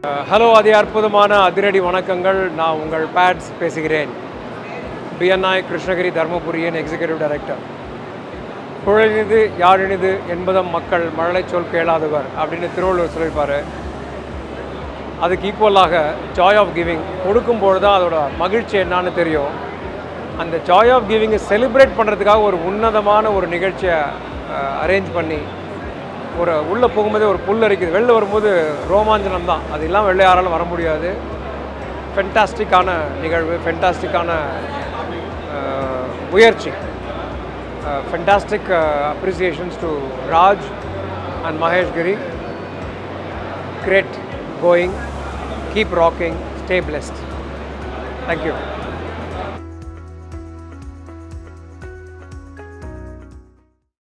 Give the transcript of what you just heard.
hello அதி அற்புதமான அதிரடி வணக்கங்கள் நான் உங்கள் பேட்ஸ் பேசுகிறேன் பிஎன்ஐ கிருஷ்ணகிரி தர்மபுரியின் எக்ஸிகியூட்டிவ் டைரக்டர் குழலினிது யாழினிது என்பதம் மக்கள் மழலை சொல் கேளாதவர் அப்படின்னு திருவள்ளுவர் சொல்லியிருப்பார் அதுக்கு ஈக்குவலாக ஜாய் ஆஃப் கிவிங் கொடுக்கும்போது தான் அதோட மகிழ்ச்சி என்னான்னு தெரியும் அந்த ஜாய் ஆஃப் கிவிங்கை செலிப்ரேட் பண்ணுறதுக்காக ஒரு உன்னதமான ஒரு நிகழ்ச்சியை அரேஞ்ச் பண்ணி ஒரு உள்ளே போகும்போதே ஒரு புல் அரிக்குது வெளில வரும்போது ரோமாஞ்சனம் தான் அது இல்லாமல் வெளில யாராலும் வர முடியாது ஃபென்டாஸ்டிக்கான நிகழ்வு ஃபென்டாஸ்டிக்கான முயற்சி fantastic appreciations to Raj and Mahesh Giri great going keep rocking stay blessed thank you